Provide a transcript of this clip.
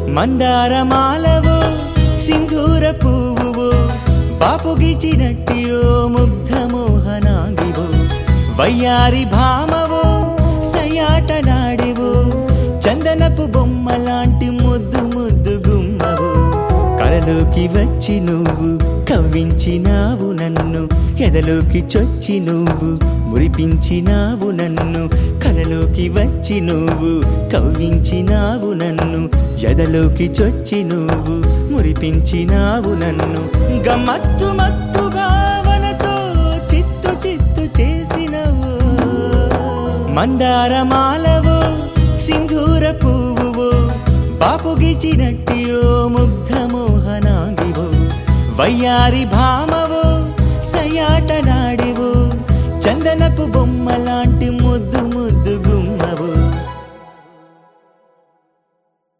మందారమాలవో సింధూర పువ్వువో బాపు గీచినట్టియో ముగ్ధ మోహనాంగివో వయ్యారి భామవో సయాటలాడివో చందనపు బొమ్మ లాంటి ముద్దు ముద్దు గుమ్మవో కలలోకి వచ్చి నువ్వు కవ్వించినావు నన్ను ఎదలోకి చొచ్చి నువ్వు మురిపించినావు నన్ను కలలోకి వచ్చి నువ్వు కవ్వించినావు నన్ను ఎదలోకి చొచ్చి నువ్వు మురిపించినావు నన్ను గమ్మత్తు మత్తు భావనతో చిత్తు చిత్తు చేసినవు మందారమాలవో సింధూర పువ్వువో బాపు గీచినట్టియో ముగ్ధ మోహనాంగివో వయ్యారి భామవో సయాటలాడివో చందనపు బొమ్మ లాంటి